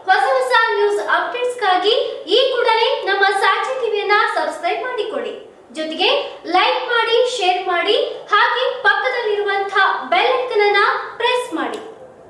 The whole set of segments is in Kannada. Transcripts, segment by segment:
ಹೊಸ ಹೊಸ ನ್ಯೂಸ್ ಅಪ್ಡೇಟ್ಸ್ಗಾಗಿ ಈ ಕೂಡಲೇ ನಮ್ಮ ಸಾಕ್ಷಿ ಟಿವಿಯನ್ನ ಸಬ್ಸ್ಕ್ರೈಬ್ ಮಾಡಿಕೊಳ್ಳಿ ಜೊತೆಗೆ ಲೈಕ್ ಮಾಡಿ ಶೇರ್ ಮಾಡಿ ಹಾಗೆ ಪಕ್ಕದಲ್ಲಿರುವಂತಹ ಬೆಲ್ ಐಕನ್ ಅನ್ನ ಪ್ರೆಸ್ ಮಾಡಿ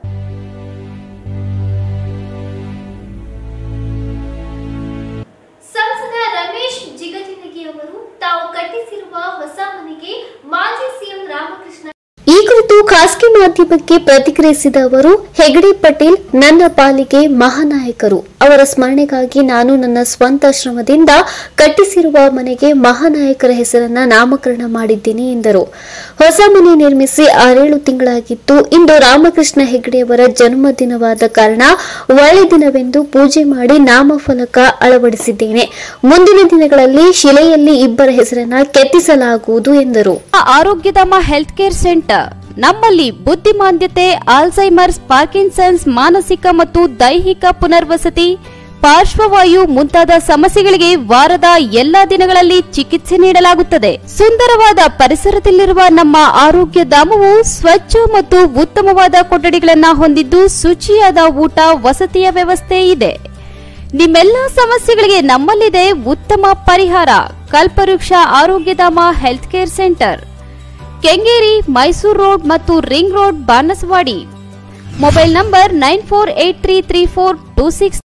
ಸಂಸದ ರಮೇಶ್ ಜಿಗಜಿಣಗಿ ಅವರು ತಾವು ಕಟ್ಟಿಸಿರುವ ಹೊಸ ಮನೆಗೆ ಮಾಜಿ ಸಿಎಂ ರಾಮಕೃಷ್ಣ ಈ ಕುರಿತು ಖಾಸಗಿ ಮಾಧ್ಯಮಕ್ಕೆ ಪ್ರತಿಕ್ರಿಯಿಸಿದ ಅವರು ಹೆಗಡೆ ಪಟೇಲ್ ನನ್ನ ಪಾಲಿಗೆ ಮಹಾನಾಯಕರು ಅವರ ಸ್ಮರಣೆಗಾಗಿ ನಾನು ನನ್ನ ಸ್ವಂತ ಶ್ರಮದಿಂದ ಕಟ್ಟಿಸಿರುವ ಮನೆಗೆ ಮಹಾನಾಯಕರ ಹೆಸರನ್ನ ನಾಮಕರಣ ಮಾಡಿದ್ದೀನಿ ಎಂದರು ಹೊಸ ಮನೆ ನಿರ್ಮಿಸಿ ಆರೇಳು ತಿಂಗಳಾಗಿದ್ದು ಇಂದು ರಾಮಕೃಷ್ಣ ಹೆಗಡೆಯವರ ಜನ್ಮದಿನವಾದ ಕಾರಣ ಒಳ್ಳೆ ದಿನವೆಂದು ಪೂಜೆ ಮಾಡಿ ನಾಮಫಲಕ ಅಳವಡಿಸಿದ್ದೇನೆ ಮುಂದಿನ ದಿನಗಳಲ್ಲಿ ಶಿಲೆಯಲ್ಲಿ ಇಬ್ಬರ ಹೆಸರನ್ನ ಕೆತ್ತಿಸಲಾಗುವುದು ಎಂದರು ಆರೋಗ್ಯಧಾಮ ಹೆಲ್ತ್ ಕೇರ್ ಸೆಂಟರ್ ನಮ್ಮಲ್ಲಿ ಬುದ್ಧಿಮಾಂದ್ಯತೆ ಆಲ್ಝೈಮರ್ಸ್ ಪಾರ್ಕಿನ್ಸನ್ಸ್ ಮಾನಸಿಕ ಮತ್ತು ದೈಹಿಕ ಪುನರ್ವಸತಿ ಪಾರ್ಶ್ವವಾಯು ಮುಂತಾದ ಸಮಸ್ಯೆಗಳಿಗೆ ವಾರದ ಎಲ್ಲಾ ದಿನಗಳಲ್ಲಿ ಚಿಕಿತ್ಸೆ ನೀಡಲಾಗುತ್ತದೆ ಸುಂದರವಾದ ಪರಿಸರದಲ್ಲಿರುವ ನಮ್ಮ ಆರೋಗ್ಯ ಧಾಮವು ಸ್ವಚ್ಛ ಮತ್ತು ಉತ್ತಮವಾದ ಕೊಠಡಿಗಳನ್ನ ಹೊಂದಿದ್ದು ಶುಚಿಯಾದ ಊಟ ವಸತಿಯ ವ್ಯವಸ್ಥೆ ಇದೆ ನಿಮ್ಮೆಲ್ಲ ಸಮಸ್ಯೆಗಳಿಗೆ ನಮ್ಮಲ್ಲಿದೆ ಉತ್ತಮ ಪರಿಹಾರ Kalpavriksha Arogyadhama health care centre Kengeri Mysuru road ಮತ್ತು ring road Banaswadi mobile number nine four eight three three four two six